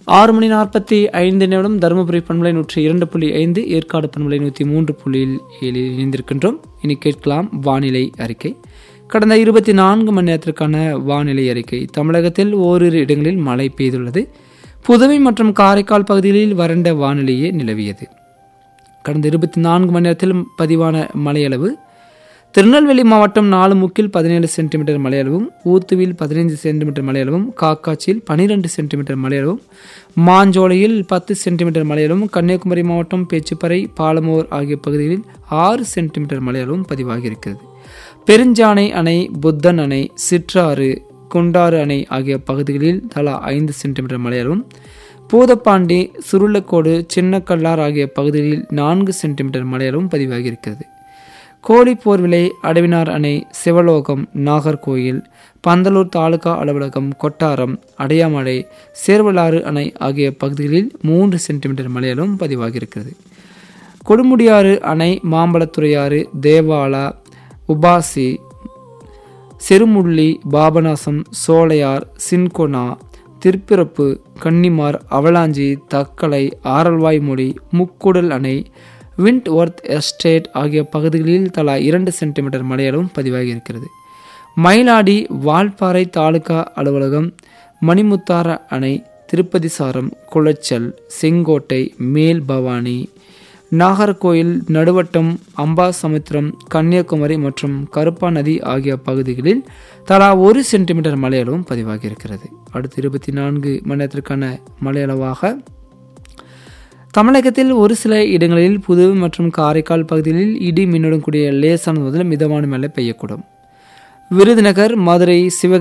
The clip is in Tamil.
ஆறு மணி நாற்பத்தி ஐந்து நிமிடம் தருமபுரி பண்பலை நூற்றி இரண்டு புள்ளி ஐந்து ஏற்காடு பண்பலை நூற்றி மூன்று புள்ளியில் ஏழில் இணைந்திருக்கின்றோம் இனி கேட்கலாம் வானிலை அறிக்கை கடந்த இருபத்தி நான்கு மணி நேரத்திற்கான வானிலை அறிக்கை தமிழகத்தில் ஓரிரு இடங்களில் மழை பெய்துள்ளது புதுவை மற்றும் காரைக்கால் பகுதிகளில் வறண்ட வானிலையே நிலவியது கடந்த இருபத்தி நான்கு மணி நேரத்தில் பதிவான மழையளவு திருநெல்வேலி மாவட்டம் நாலு முக்கில் பதினேழு சென்டிமீட்டர் மழையளவும் ஊத்துவில் பதினைந்து சென்டிமீட்டர் மழையளவும் காக்காட்சியில் பனிரெண்டு சென்டிமீட்டர் மழையளவும் மாஞ்சோலையில் பத்து சென்டிமீட்டர் மழையளவும் கன்னியாகுமரி மாவட்டம் பேச்சுப்பறை பாலமோர் ஆகிய பகுதிகளில் ஆறு சென்டிமீட்டர் மழையளவும் பதிவாகியிருக்கிறது பெருஞ்சானை அணை புத்தன் அணை சிற்றாறு குண்டாறு அணை ஆகிய பகுதிகளில் தலா ஐந்து சென்டிமீட்டர் மழையளவும் பூதப்பாண்டி சுருளக்கோடு சின்னக்கல்லார் ஆகிய பகுதிகளில் நான்கு சென்டிமீட்டர் மழையளவும் பதிவாகியிருக்கிறது கோழிப்போர்விலை அடவினார் அணை சிவலோகம் நாகர்கோயில் பந்தலூர் தாலுகா அலுவலகம் கொட்டாரம் அடையாமலை சேர்வலாறு அணை ஆகிய பகுதிகளில் மூன்று சென்டிமீட்டர் மழையளவும் பதிவாகியிருக்கிறது கொடுமுடியாறு அணை மாம்பழத்துறையாறு தேவாலா உபாசி செருமுள்ளி பாபநாசம் சோலையார் சின்கொனா திருப்பிறப்பு கன்னிமார் அவலாஞ்சி தக்கலை ஆரல்வாய்மொழி முக்குடல் அணை விண்ட் ஒர்த் எஸ்டேட் ஆகிய பகுதிகளில் தலா இரண்டு சென்டிமீட்டர் மழையளவும் பதிவாகியிருக்கிறது மயிலாடி வால்பாறை தாலுகா அலுவலகம் மணிமுத்தார அணை திருப்பதி சாரம் குளச்சல் செங்கோட்டை மேல் பவானி நாகர்கோயில் நடுவட்டம் அம்பாசமுத்திரம் கன்னியாகுமரி மற்றும் கருப்பா நதி ஆகிய பகுதிகளில் தலா ஒரு சென்டிமீட்டர் மழையளவும் பதிவாகியிருக்கிறது அடுத்த இருபத்தி நான்கு மணி நேரத்திற்கான மழையளவாக தமிழகத்தில் ஒரு சில இடங்களில் புதுவை மற்றும் காரைக்கால் பகுதிகளில் இடி மின்னுடன் கூடிய லேசான முதல் மிதமான மழை பெய்யக்கூடும் விருதுநகர் மதுரை சிவகங்கை